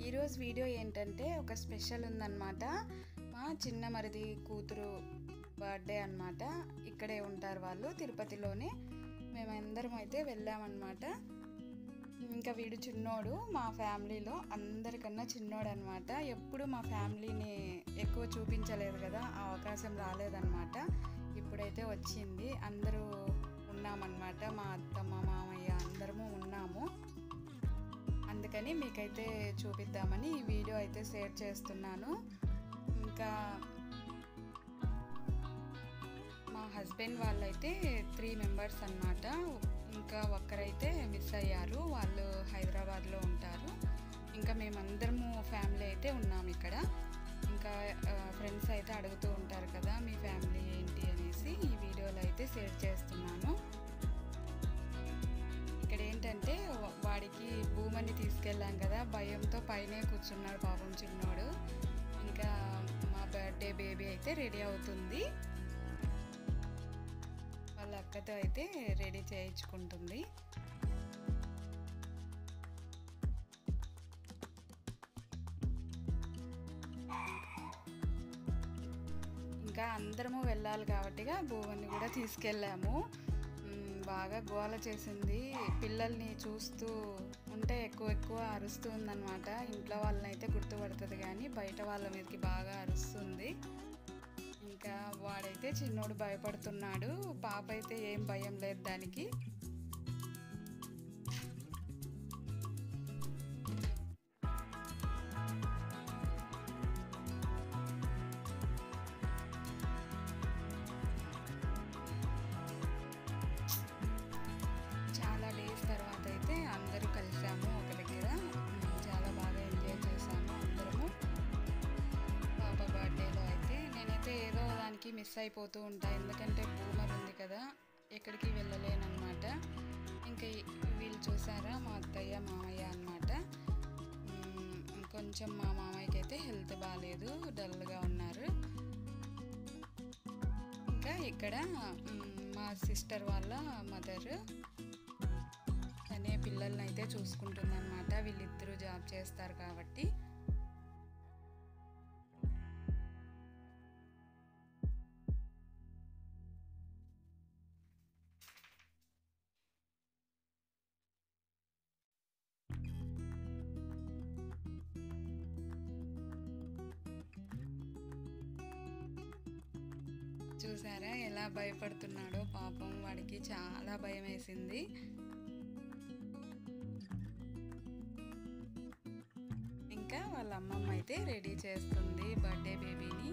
ఈరోజు వీడియో ఏంటంటే ఒక స్పెషల్ ఉందన్నమాట మా చిన్న మరిది కూతురు బర్త్డే అన్నమాట ఇక్కడే ఉంటారు వాళ్ళు తిరుపతిలోనే మేమందరం అయితే వెళ్ళామన్నమాట ఇంకా వీడు చిన్నోడు మా ఫ్యామిలీలో అందరికన్నా చిన్నోడు అనమాట ఎప్పుడు మా ఫ్యామిలీని ఎక్కువ చూపించలేదు కదా ఆ అవకాశం రాలేదన్నమాట ఇప్పుడైతే వచ్చింది అందరూ ఉన్నామన్నమాట మా అత్తమ్మ మామయ్య అందరము ఉన్నాము అందుకని మీకైతే చూపిద్దామని ఈ వీడియో అయితే షేర్ చేస్తున్నాను ఇంకా మా హస్బెండ్ వాళ్ళైతే త్రీ మెంబర్స్ అన్నమాట ఇంకా ఒక్కరైతే మిస్ అయ్యారు వాళ్ళు హైదరాబాద్లో ఉంటారు ఇంకా మేమందరము ఫ్యామిలీ అయితే ఉన్నాం ఇక్కడ ఇంకా ఫ్రెండ్స్ అయితే అడుగుతూ ఉంటారు కదా మీ ఫ్యామిలీ ఏంటి అనేసి ఈ వీడియోలో అయితే షేర్ చేస్తున్నాను ఇక్కడ ఏంటంటే వాడికి భూమని తీసుకెళ్ళాం కదా భయంతో పైనే కూర్చున్నాడు పాపం చిన్నోడు ఇంకా మా బర్త్డే బేబీ అయితే రెడీ అవుతుంది వాళ్ళ అక్కతో అయితే రెడీ చేయించుకుంటుంది ఇంకా అందరము వెళ్ళాలి కాబట్టిగా భూవన్ని కూడా తీసుకెళ్ళాము మ్, బాగా గోల చేసింది పిల్లల్ని చూస్తూ ఉంటే ఎక్కువ ఎక్కువ అరుస్తూ ఉందన్నమాట ఇంట్లో వాళ్ళని అయితే గుర్తుపడుతుంది కానీ బయట వాళ్ళ మీదకి బాగా అరుస్తుంది ఇంకా వాడైతే చిన్నోడు భయపడుతున్నాడు పాప అయితే ఏం భయం లేదు దానికి చాలా డేస్ తర్వాత అయితే అందరూ కలిసాము ఒక దగ్గర ఉమ్, చాలా బాగా ఎంజాయ్ చేసాము అందరము పాప బర్త్డేలో అయితే నేనైతే ఏదో దానికి మిస్ అయిపోతూ ఉంటా ఎందుకంటే బూమర్ ఉంది కదా ఎక్కడికి వెళ్ళలేనమాట ఇంకా ఈ- వీళ్ళు చూసారా మా అత్తయ్య మామయ్య అనమాట కొంచెం మా మామయ్యకి అయితే హెల్త్ బాగాలేదు డల్గా ఉన్నారు ఇంకా ఇక్కడ మ్, మా సిస్టర్ వాళ్ళ మదర్ తనే పిల్లల్ని అయితే చూసుకుంటుందన్నమాట వీళ్ళిద్దరూ జాబ్ చేస్తారు కాబట్టి చూసారా ఎలా భయపడుతున్నాడో పాపం వాడికి చాలా భయం వేసింది ఇంకా వాళ్ళ అమ్మమ్మ అయితే రెడీ చేస్తుంది బర్త్డే బేబీని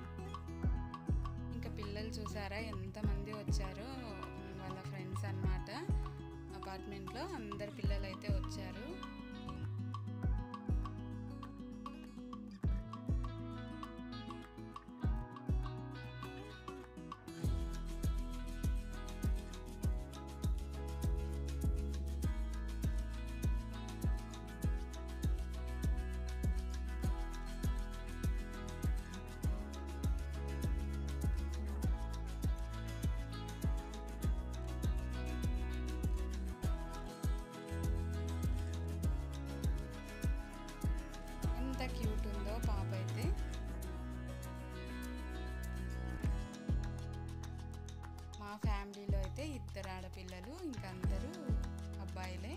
ఇంకా పిల్లలు చూసారా ఎంతమంది వచ్చారో వాళ్ళ ఫ్రెండ్స్ అన్నమాట అపార్ట్మెంట్లో అందరు పిల్లలు అయితే వచ్చారు ఎంత క్యూట్ ఉందో పాప అయితే మా ఫ్యామిలీలో అయితే ఇద్దరు ఆడపిల్లలు ఇంకా అందరూ అబ్బాయిలే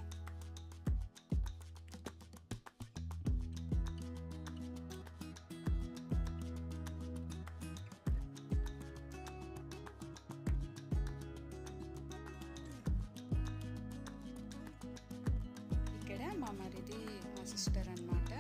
ఇక్కడ మా మరిది మా సిస్టర్ అన్నమాట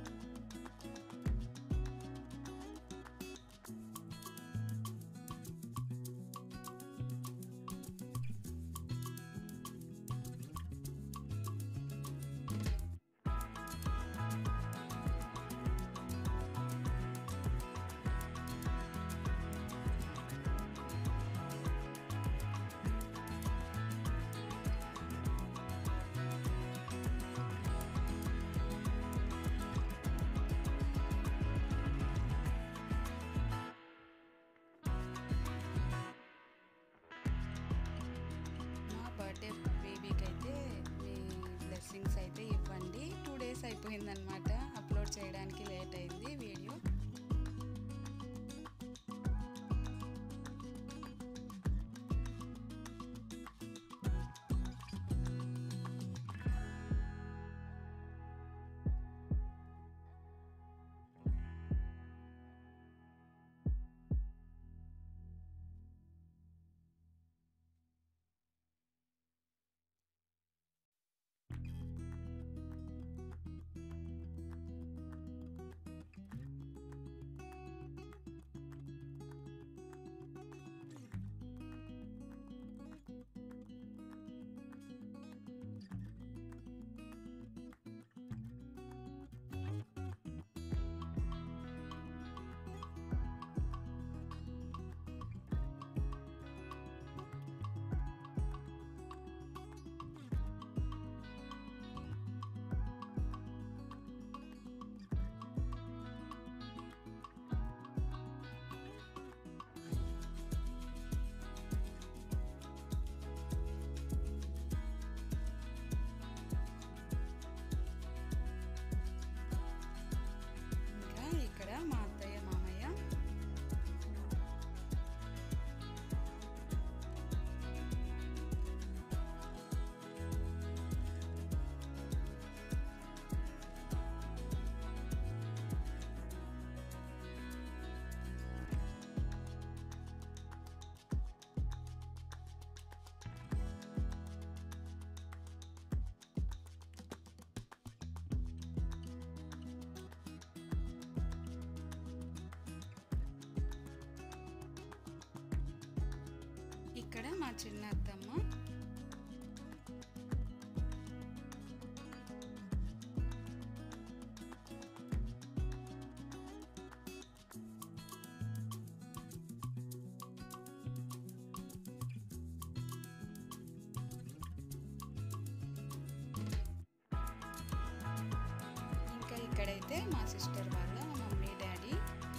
మా బర్త్డే బేబీకి అయితే మీ బ్లెస్సింగ్స్ అయితే ఇవ్వండి టూ డేస్ అయిపోయిందనమాట అప్లోడ్ చేయడానికి లేట్ అయింది వీడియో ఇంకా ఇక్కడ మా అత్తయ్య మామయ్య ఇక్కడ మా చిన్న అత్తమ్మ ఇంకా ఇక్కడైతే మా సిస్టర్ వాళ్ళ మమ్మీ డాడీ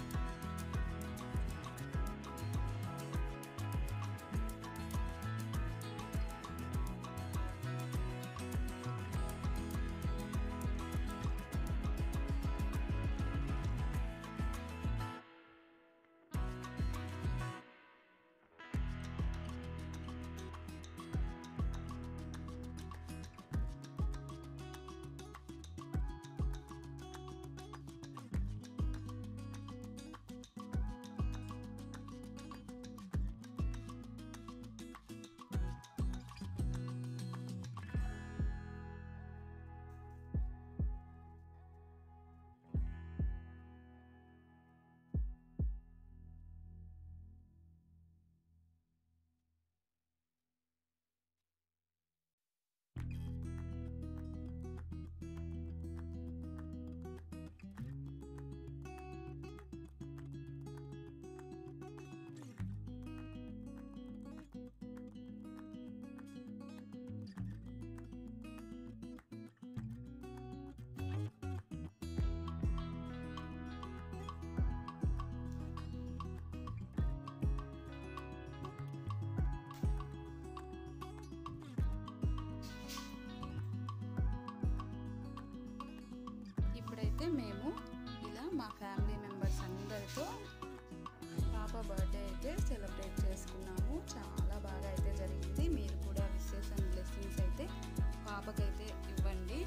ఇప్పుడైతే మేము ఇలా మా ఫ్యామిలీ మెంబర్స్ అందరితో పాప బర్త్డే అయితే సెలబ్రేట్ చేసుకున్నాము చాలా బాగా అయితే జరిగింది మీరు కూడా విషెస్ అండ్ బ్లెస్సింగ్స్ అయితే పాపకైతే ఇవ్వండి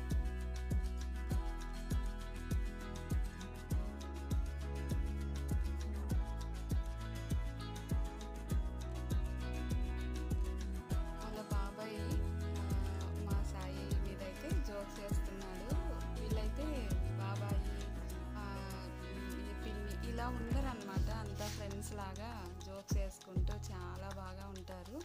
వాళ్ళ బాబాయ్ ఆ, మా సాయి మీద అయితే జోక్స్ చేస్తున్నాడు వీళ్ళైతే బాబాయి ఆ, ఈ పిన్ని ఇలా ఉండరన్నమాట అంతా ఫ్రెండ్స్ లాగా జోక్స్ వేసుకుంటూ చాలా బాగా ఉంటారు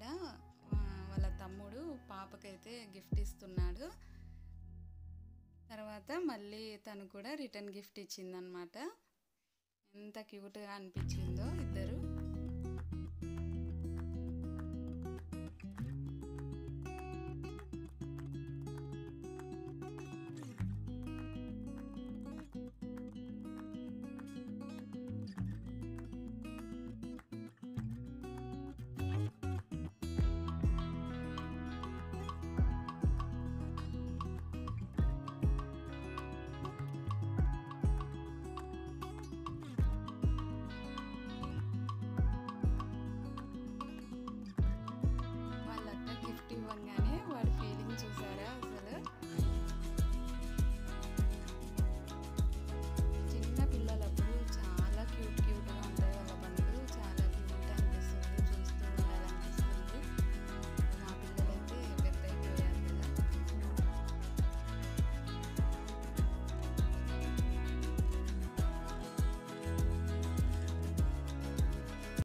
ఇక్కడ ఆ, వాళ్ళ తమ్ముడు పాపకైతే గిఫ్ట్ ఇస్తున్నాడు తర్వాత మళ్ళీ తను కూడా రిటర్న్ గిఫ్ట్ ఇచ్చిందనమాట ఎంత క్యూట్గా అనిపించిందో